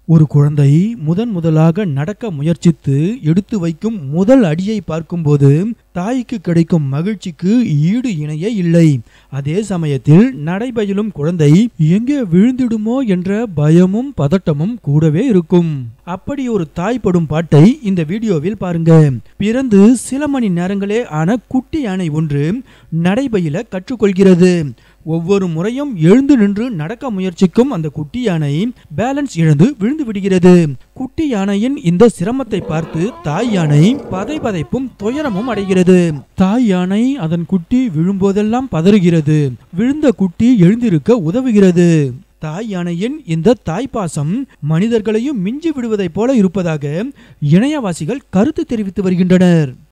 ஒரு குழந்தை முதன் முதலாக நடக்க முயற்சித்து எடுத்து வைக்கும் முதல் அடியை பார்க்கும்போது தாய்க்கு கிடைக்கும் மகிழ்ச்சிக்கு ஈடு இணையே இல்லை அதே சமயத்தில் நடைபயிலும் குழந்தை எங்கே விழுந்திடுமோ என்ற பயமும் பதட்டமும் கூடவே இருக்கும் அப்படி ஒரு தாய் படும் பாட்டை இந்த வீடியோவில் பாருங்க பிறந்து சில மணி நேரங்களே ஆன குட்டி யானை ஒன்று நடைபயில கற்றுக்கொள்கிறது ஒவ்வொரு முறையும் எழுந்து நின்று நடக்க முயற்சிக்கும் அந்த குட்டி யானை பேலன்ஸ் இழந்து விழுந்து விடுகிறது குட்டி யானையின் இந்த சிரமத்தை பார்த்து தாய் யானை பதை பதைப்பும் துயரமும் அடைகிறது தாய் யானை அதன் குட்டி விழும்போதெல்லாம் பதறுகிறது விழுந்த குட்டி எழுந்திருக்க உதவுகிறது தாய் யானையின் இந்த தாய்ப்பாசம் மனிதர்களையும் மிஞ்சி விடுவதைப் போல இருப்பதாக இணையவாசிகள் கருத்து தெரிவித்து வருகின்றனர்